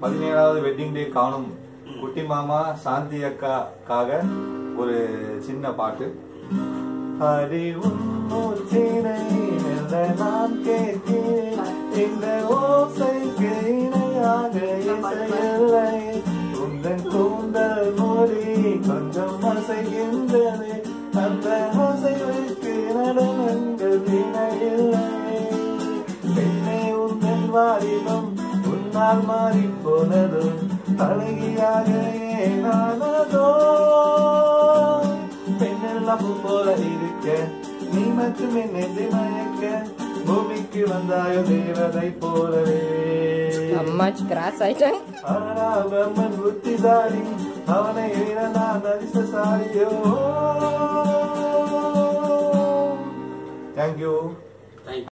பதினேழாவது wedding day காணும் குட்டி மாமா சாந்தி அக்காக்காக ஒரு சின்ன பாட்டு ஹரி உன்னூற்றினை மெல்ல நான் கேட்கிறேன் இந்த ஓசைக்கு இணையாக இசையில்லை உந்தன் கூந்தல் மொழி கொஞ்சம் அசைகின்றது அந்த அசைவுக்கு நடனங்கள் இணையில்லை பெண்ணே உந்தன் வாலிபம் உன்னால் மாறி போனதும் அழகியாக ஏனானதோ பெண்ணெல்லாம் பூ போல இருக்க நீ மட்டும் என்னை மயக்க பூமிக்கு வந்தாயோ தேவதை போலவே அம்மாச்சி கிராஸ் ஆயிட்டாங்க ஆனா பிரம்மன் புத்திசாலி அவனை விட நான் அதிர்ஷ்டசாலியோ தேங்க்யூ